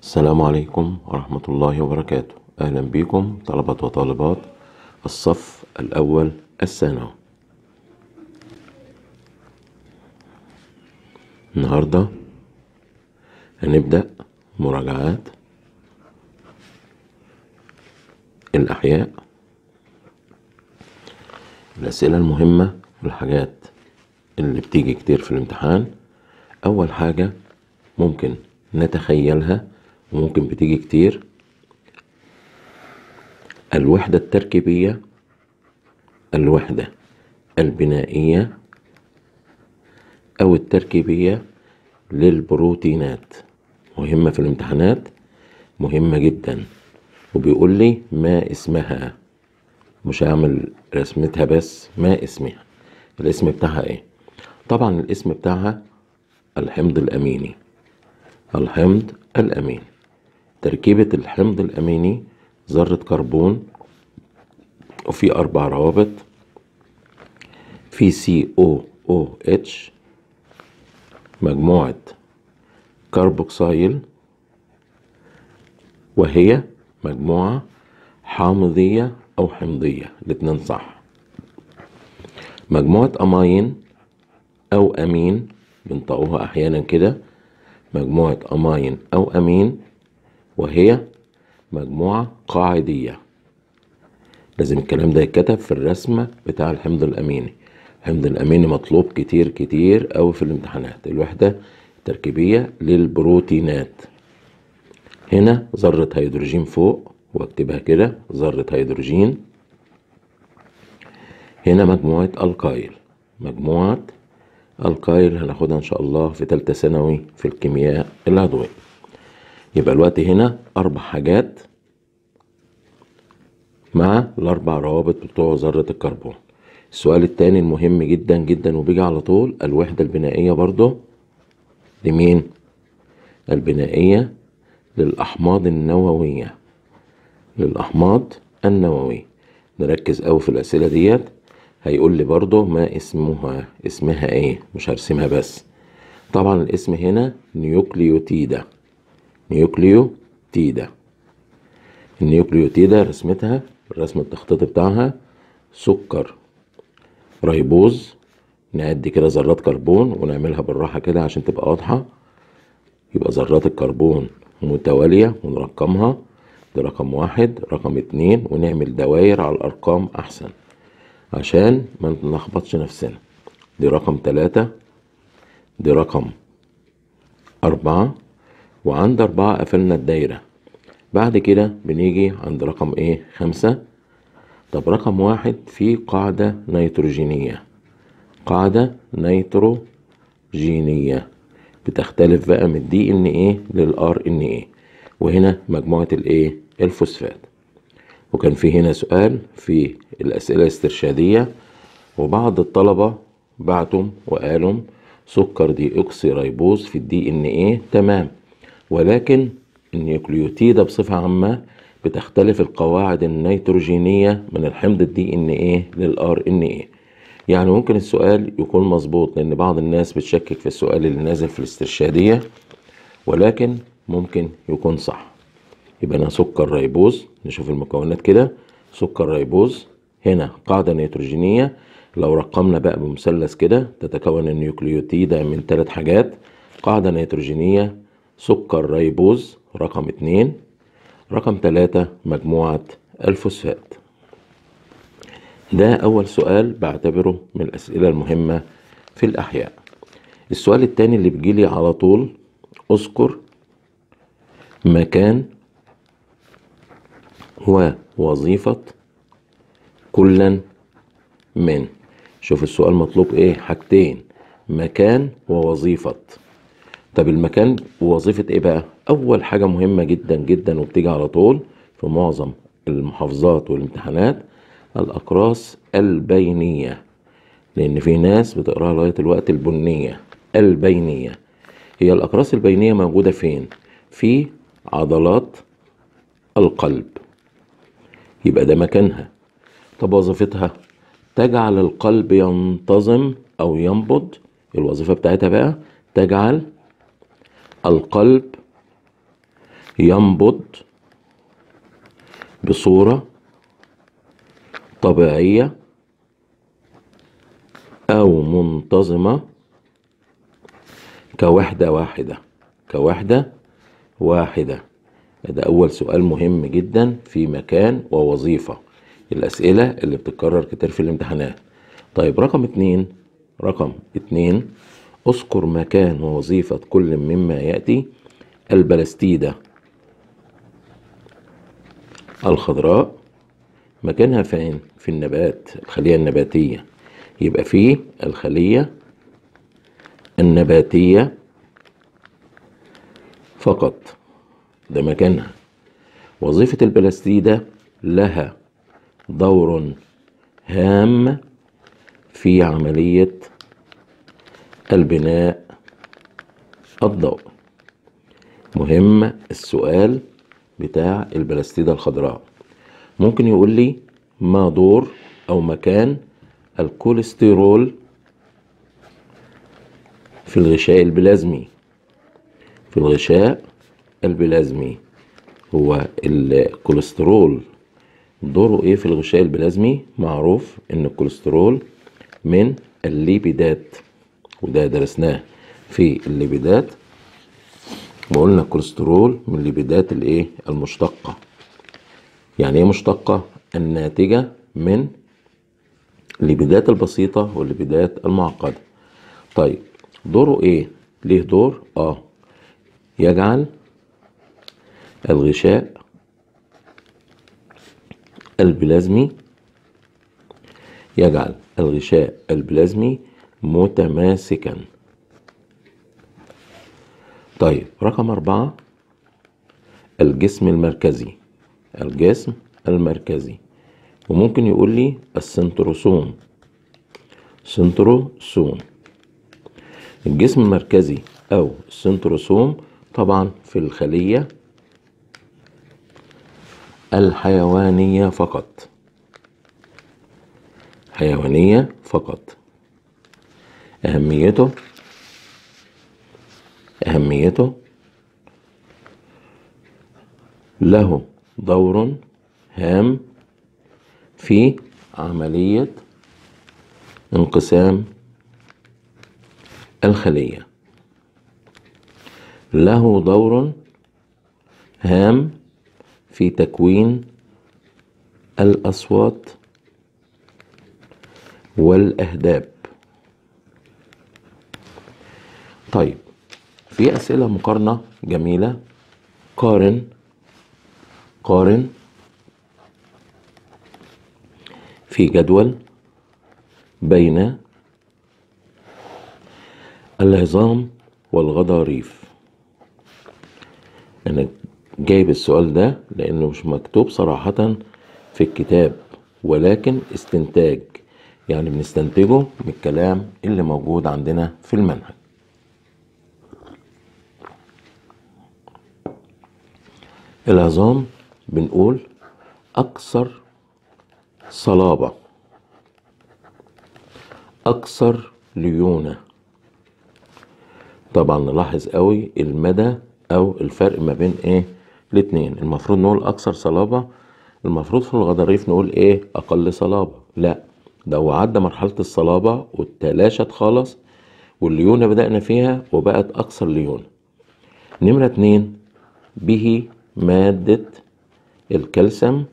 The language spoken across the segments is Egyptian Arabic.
السلام عليكم ورحمة الله وبركاته أهلا بكم طلبة وطالبات الصف الأول الثانوي النهاردة هنبدأ مراجعات الأحياء الأسئلة المهمة والحاجات اللي بتيجي كتير في الامتحان أول حاجة ممكن نتخيلها وممكن بتيجي كتير الوحدة التركيبية الوحدة البنائية أو التركيبية للبروتينات مهمة في الامتحانات مهمة جدا وبيقول لي ما اسمها مش هعمل رسمتها بس ما اسمها الاسم بتاعها ايه طبعا الاسم بتاعها الحمض الاميني الحمض الاميني تركيبة الحمض الاميني ذرة كربون وفي اربع روابط في سي او او اتش مجموعة كربوكسيل وهي مجموعة حامضية أو حمضية الاتنين صح مجموعة أماين أو أمين بنطقوها أحيانا كده مجموعة أماين أو أمين وهي مجموعة قاعدية لازم الكلام ده يتكتب في الرسمة بتاع الحمض الأميني الحمض الأميني مطلوب كتير كتير أوي في الامتحانات الوحدة التركيبية للبروتينات هنا ذرة هيدروجين فوق واكتبها كده ذرة هيدروجين هنا مجموعة القايل مجموعة القايل هناخدها ان شاء الله في تالتة ثانوي في الكيمياء العضوية يبقى الوقت هنا اربع حاجات مع الاربع روابط بتوع ذرة الكربون السؤال التاني المهم جدا جدا وبيجي على طول الوحدة البنائية برضو لمين البنائية للأحماض النووية للأحماض النووية نركز أوي في الأسئلة ديت هيقول لي برضو ما اسمها اسمها ايه مش هرسمها بس طبعا الاسم هنا نيوكليوتيدا نيوكليوتيدا النيوكليوتيدا رسمتها الرسم التخطيطي بتاعها سكر ريبوز نعد كده ذرات كربون ونعملها بالراحة كده عشان تبقى واضحة يبقى ذرات الكربون متوالية ونرقمها ده رقم واحد رقم اتنين ونعمل دواير على الأرقام أحسن عشان ما نلخبطش نفسنا دي رقم تلاتة دي رقم أربعة وعند أربعة قفلنا الدايرة بعد كده بنيجي عند رقم ايه خمسة طب رقم واحد في قاعدة نيتروجينية قاعدة نيتروجينية بتختلف بقى من الدي ان ايه للار ان ايه وهنا مجموعة الايه الفوسفات وكان في هنا سؤال في الأسئلة الاسترشادية وبعض الطلبة بعتم وقالوا سكر دي اوكسي ريبوز في الدي ان ايه تمام ولكن النيوكليوتيدة بصفة عامة بتختلف القواعد النيتروجينية من الحمض الدي ان ايه للار ان ايه يعني ممكن السؤال يكون مظبوط لان بعض الناس بتشكك في السؤال اللي نازل في الاسترشادية ولكن ممكن يكون صح يبقى انا سكر ريبوز نشوف المكونات كده سكر ريبوز هنا قاعدة نيتروجينية لو رقمنا بقى بمثلث كده تتكون النيوكليوتيدة من ثلاث حاجات قاعدة نيتروجينية سكر ريبوز رقم اتنين رقم تلاتة مجموعة الفوسفات ده أول سؤال بعتبره من الأسئلة المهمة في الأحياء السؤال التاني اللي بيجيلي على طول اذكر مكان ووظيفة كلا من شوف السؤال مطلوب ايه حاجتين مكان ووظيفة طب المكان ووظيفة ايه بقى اول حاجة مهمة جدا جدا وبتيجي على طول في معظم المحافظات والامتحانات الاقراص البينية لان في ناس بتقراها لغاية الوقت البنية البينية هي الاقراص البينية موجودة فين في عضلات القلب يبقى ده مكانها طب وظيفتها تجعل القلب ينتظم او ينبض الوظيفة بتاعتها بقى تجعل القلب ينبض بصورة طبيعية أو منتظمة كوحدة واحدة كوحدة واحدة ده أول سؤال مهم جدا في مكان ووظيفة الأسئلة اللي بتتكرر كتير في الامتحانات طيب رقم اتنين رقم اتنين اذكر مكان ووظيفة كل مما يأتي البلاستيدة الخضراء مكانها فين في النبات الخلية النباتية يبقى في الخلية النباتية فقط ده مكانها وظيفة البلاستيدة لها دور هام في عملية البناء الضوئي مهم السؤال بتاع البلاستيدة الخضراء ممكن يقول لي ما دور او مكان الكوليسترول في الغشاء البلازمي في الغشاء البلازمي هو الكوليسترول دوره ايه في الغشاء البلازمي معروف ان الكوليسترول من الليبيدات وده درسناه في الليبيدات وقلنا الكوليسترول من الليبيدات الايه المشتقه يعني ايه مشتقه الناتجه من الليبيدات البسيطه والليبيدات المعقده طيب دوره ايه ليه دور اه يجعل الغشاء البلازمي يجعل الغشاء البلازمي متماسكا طيب رقم أربعة الجسم المركزي الجسم المركزي وممكن يقول لي السنتروسوم سنتروسوم الجسم المركزي أو السنتروسوم طبعا في الخلية الحيوانية فقط حيوانية فقط أهميته أهميته له دور هام في عملية انقسام الخلية له دور هام في تكوين الأصوات والأهداب طيب في أسئلة مقارنة جميلة قارن قارن في جدول بين العظام والغضاريف أنا جايب السؤال ده لأنه مش مكتوب صراحة في الكتاب ولكن استنتاج يعني بنستنتجه من الكلام اللي موجود عندنا في المنهج العظام بنقول أكثر صلابة أكثر ليونة طبعا نلاحظ قوي المدى أو الفرق ما بين إيه الاتنين المفروض نقول أكثر صلابة المفروض في الغضاريف نقول إيه أقل صلابة لا ده هو عدى مرحلة الصلابة وتلاشت خالص والليونة بدأنا فيها وبقت أكثر ليونة نمرة اتنين به مادة الكالسيوم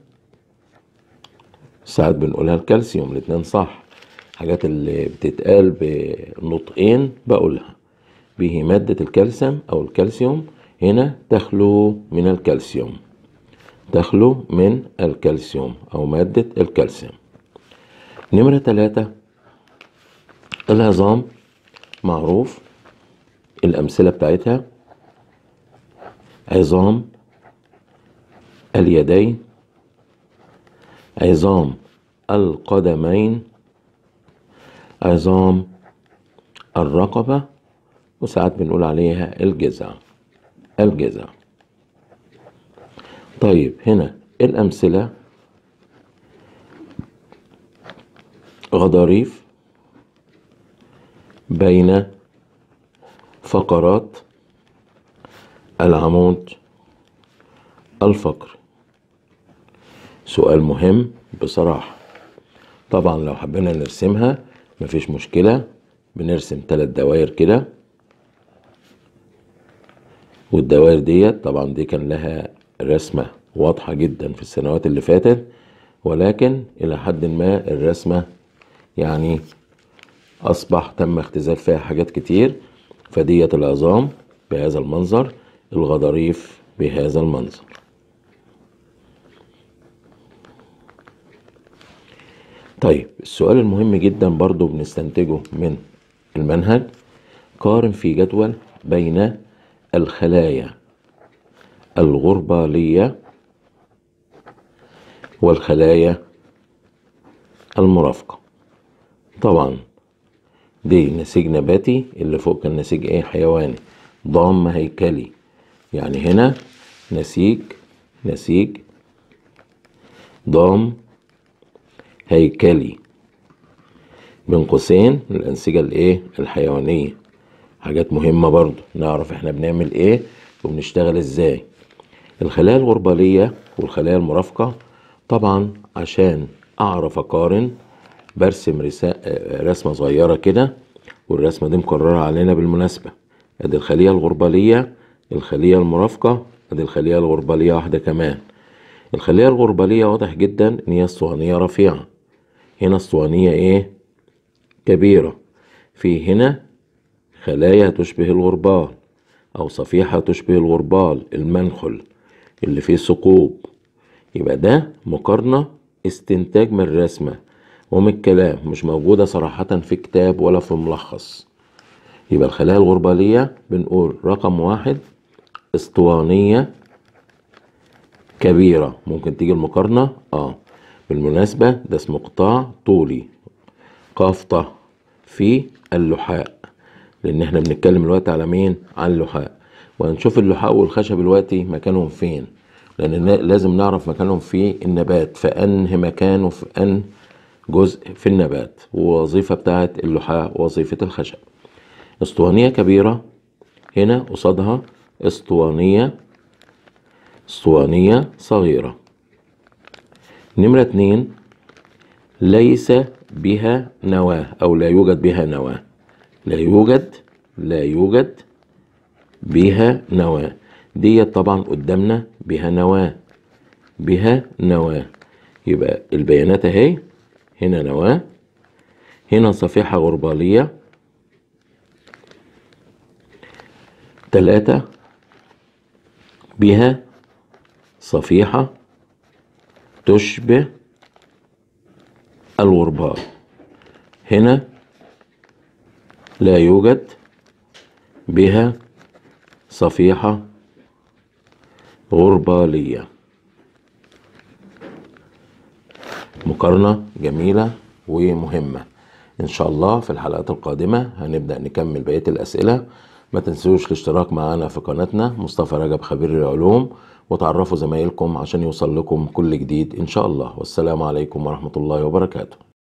ساعات بنقولها الكالسيوم الاتنين صح حاجات اللي بتتقال بنطقين بقولها به مادة الكالسيوم أو الكالسيوم هنا تخلو من الكالسيوم تخلو من الكالسيوم أو مادة الكالسيوم نمرة ثلاثة العظام معروف الأمثلة بتاعتها عظام اليدين عظام القدمين عظام الرقبة وساعات بنقول عليها الجذع الجذع طيب هنا الأمثلة غضاريف بين فقرات العمود الفقري سؤال مهم بصراحة طبعا لو حبينا نرسمها مفيش مشكلة بنرسم تلات دوائر كده والدوائر ديت طبعا دي كان لها رسمة واضحة جدا في السنوات اللي فاتت ولكن إلى حد ما الرسمة يعني أصبح تم اختزال فيها حاجات كتير فديت العظام بهذا المنظر الغضاريف بهذا المنظر طيب السؤال المهم جدا برضو بنستنتجه من المنهج قارن في جدول بين الخلايا الغربالية والخلايا المرافقة طبعا دي نسيج نباتي اللي فوق كان نسيج ايه حيواني ضام هيكلي يعني هنا نسيج نسيج ضام هيكلي بين قوسين الأنسجة الإيه الحيوانية حاجات مهمة برضو نعرف إحنا بنعمل إيه وبنشتغل إزاي الخلايا الغربالية والخلايا المرافقة طبعا عشان أعرف أقارن برسم رسا... رسمة صغيرة كده والرسمة دي مكررة علينا بالمناسبة أدي الخلية الغربالية الخلية المرافقة أدي الخلية الغربالية واحدة كمان الخلية الغربالية واضح جدا إن هي اسطوانية رفيعة هنا اسطوانية إيه كبيرة في هنا خلايا تشبه الغربال أو صفيحة تشبه الغربال المنخل اللي فيه ثقوب يبقى ده مقارنة استنتاج من الرسمة ومن الكلام مش موجودة صراحة في كتاب ولا في ملخص يبقى الخلايا الغربالية بنقول رقم واحد اسطوانية كبيرة ممكن تيجي المقارنة اه بالمناسبة ده اسمه قطاع طولي قافطة في اللحاء لان احنا بنتكلم دلوقتي على مين على اللحاء وهنشوف اللحاء والخشب دلوقتي مكانهم فين لان لازم نعرف مكانهم في النبات في انهي مكان وفي ان جزء في النبات ووظيفة بتاعت اللحاء وظيفة الخشب اسطوانية كبيرة هنا قصادها اسطوانية اسطوانية صغيرة نمرة اتنين ليس بها نواة أو لا يوجد بها نواة لا يوجد لا يوجد بها نواة دي طبعا قدامنا بها نواة بها نواة يبقى البيانات اهي هنا نواة هنا صفيحة غربالية تلاتة بها صفيحة تشبه الغربال هنا لا يوجد بها صفيحة غربالية مقارنة جميلة ومهمة إن شاء الله في الحلقات القادمة هنبدأ نكمل بقية الأسئلة ما تنسوش الاشتراك معنا في قناتنا مصطفى رجب خبير العلوم وتعرفوا زمايلكم عشان يوصل لكم كل جديد إن شاء الله والسلام عليكم ورحمة الله وبركاته